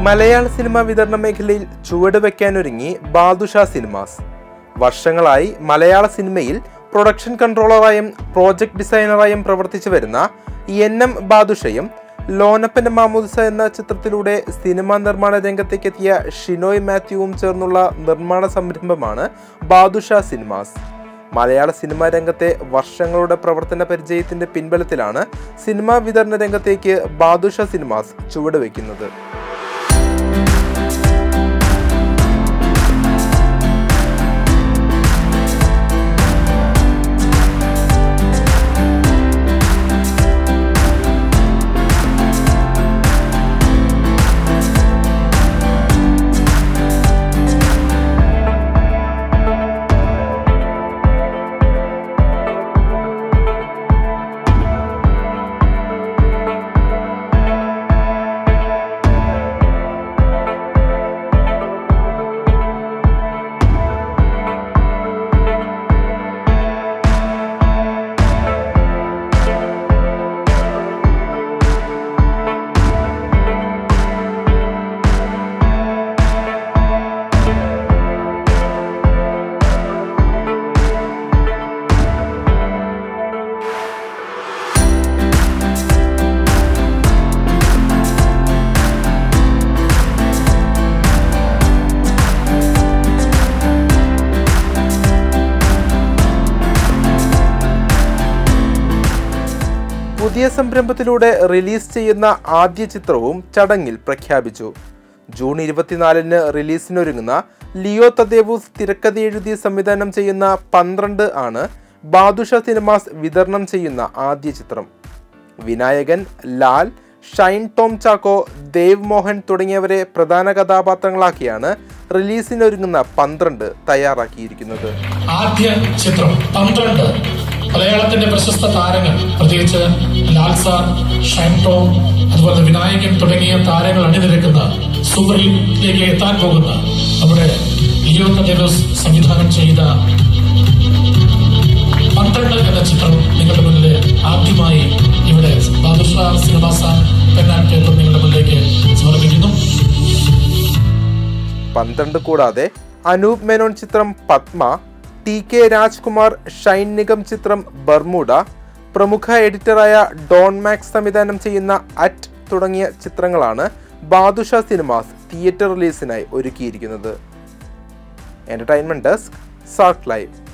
മലയാള സിനിമാ വിതരണ മേഖലയിൽ ചുവട് വെക്കാനൊരുങ്ങി ബാദുഷ സിനിമാസ് വർഷങ്ങളായി മലയാള സിനിമയിൽ പ്രൊഡക്ഷൻ കൺട്രോളറായും പ്രോജക്ട് ഡിസൈനറായും പ്രവർത്തിച്ചു വരുന്ന എൻ എം ബാദുഷയും ലോനപ്പന്റെ മാമോദിസ എന്ന ചിത്രത്തിലൂടെ സിനിമാ നിർമ്മാണ രംഗത്തേക്കെത്തിയ ഷിനോയ് മാത്യുവും ചേർന്നുള്ള നിർമ്മാണ സംരംഭമാണ് ബാദുഷ സിനിമാസ് മലയാള സിനിമാ രംഗത്തെ വർഷങ്ങളുടെ പ്രവർത്തന പരിചയത്തിന്റെ പിൻബലത്തിലാണ് സിനിമാ വിതരണ രംഗത്തേക്ക് ബാദുഷ സിനിമാസ് ചുവടുവെക്കുന്നത് പുതിയ സംരംഭത്തിലൂടെ റിലീസ് ചെയ്യുന്ന ആദ്യ ചിത്രവും ചടങ്ങിൽ പ്രഖ്യാപിച്ചു ജൂൺ ഇരുപത്തിനാലിന് റിലീസിനൊരുങ്ങുന്ന ലിയോ തദേവൂസ് തിരക്കഥ എഴുതി സംവിധാനം ചെയ്യുന്ന പന്ത്രണ്ട് ആണ് ബാദുഷ സിനിമാസ് വിതരണം ചെയ്യുന്ന ആദ്യ ചിത്രം വിനായകൻ ലാൽ ഷൈൻ ടോം ചാക്കോ ദേവ് മോഹൻ തുടങ്ങിയവരെ പ്രധാന കഥാപാത്രങ്ങളാക്കിയാണ് റിലീസിനൊരുങ്ങുന്ന പന്ത്രണ്ട് തയ്യാറാക്കിയിരിക്കുന്നത് ആദ്യ ചിത്രം പന്ത്രണ്ട് മലയാളത്തിന്റെ പ്രശസ്ത താരങ്ങൾ പ്രത്യേകിച്ച് ലാൽ സാർ ഷൈൻ ടോം അതുപോലെ വിനായകൻ തുടങ്ങിയ താരങ്ങൾ അണിനിരക്കുന്ന സൂപ്പർ ഹിറ്റിലേക്ക് എത്താൻ പോകുന്ന നമ്മുടെ ലിയോ കദേവസ് സംവിധാനം ചെയ്ത പന്ത്രണ്ട് എന്ന ചിത്രം നിങ്ങളുടെ മുന്നിൽ ആദ്യമായി ഇവിടെ Badusha Cinemas pen and paper നിങ്ങളുടെ മുന്നിലേക്ക് സമർപ്പിക്കുന്നു പന്ത്രണ്ട് കൂടാതെ അനൂപ് മേനോൻ ചിത്രം പത്മ ടി കെ രാജ്കുമാർ ഷൈൻ നിഗം ചിത്രം ബർമുഡ പ്രമുഖ എഡിറ്ററായ ഡോൺ മാക്സ് സംവിധാനം ചെയ്യുന്ന അറ്റ് തുടങ്ങിയ ചിത്രങ്ങളാണ് ബാദുഷ സിനിമാസ് തിയേറ്റർ റിലീസിനായി ഒരുക്കിയിരിക്കുന്നത് എന്റർടൈൻമെന്റ് ഡെസ്ക് സാർക്ക് ലൈവ്